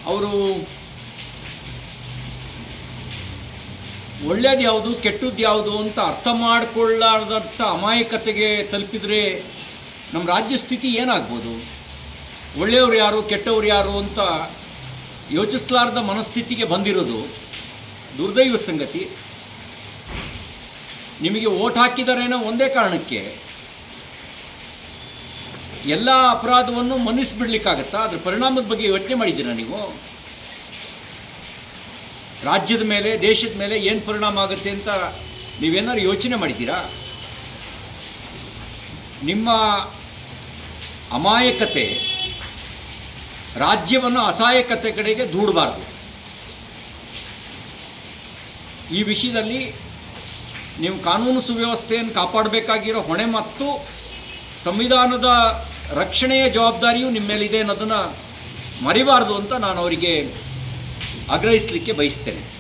ಅವರು ಒಳ್ಳೇದು ಯಾವುದು ಕೆಟ್ಟದ್ದು ಯಾವುದು ಅಂತ ಅರ್ಥ ಮಾಡಿಕೊಳ್ಳಾರ್ದಂಥ ಅಮಾಯಕತೆಗೆ ತಲುಪಿದರೆ ನಮ್ಮ ರಾಜ್ಯ ಸ್ಥಿತಿ ಏನಾಗ್ಬೋದು ಒಳ್ಳೆಯವರು ಯಾರು ಕೆಟ್ಟವರು ಯಾರು ಅಂತ ಯೋಚಿಸಲಾರ್ದ ಮನಸ್ಥಿತಿಗೆ ಬಂದಿರೋದು ದುರ್ದೈವ ಸಂಗತಿ ನಿಮಗೆ ಓಟ್ ಹಾಕಿದಾರೇನೋ ಒಂದೇ ಕಾರಣಕ್ಕೆ ಎಲ್ಲ ಅಪರಾಧವನ್ನು ಮನ್ನಿಸ್ಬಿಡ್ಲಿಕ್ಕಾಗತ್ತಾ ಅದ್ರ ಪರಿಣಾಮದ ಬಗ್ಗೆ ಯೋಚನೆ ಮಾಡಿದ್ದೀರಾ ನೀವು ರಾಜ್ಯದ ಮೇಲೆ ದೇಶದ ಮೇಲೆ ಏನು ಪರಿಣಾಮ ಆಗುತ್ತೆ ಅಂತ ನೀವೇನಾದ್ರು ಯೋಚನೆ ಮಾಡಿದ್ದೀರಾ ನಿಮ್ಮ ಅಮಾಯಕತೆ ರಾಜ್ಯವನ್ನು ಅಸಹಾಯಕತೆ ಕಡೆಗೆ ದೂಡಬಾರ್ದು ಈ ವಿಷಯದಲ್ಲಿ ನೀವು ಕಾನೂನು ಸುವ್ಯವಸ್ಥೆಯನ್ನು ಕಾಪಾಡಬೇಕಾಗಿರೋ ಹೊಣೆ ಮತ್ತು ಸಂವಿಧಾನದ ರಕ್ಷಣೆಯ ಜವಾಬ್ದಾರಿಯೂ ನಿಮ್ಮ ಮೇಲಿದೆ ಅನ್ನೋದನ್ನು ಮರಿಬಾರ್ದು ಅಂತ ನಾನು ಅವರಿಗೆ ಆಗ್ರಹಿಸಲಿಕ್ಕೆ ಬಯಸ್ತೇನೆ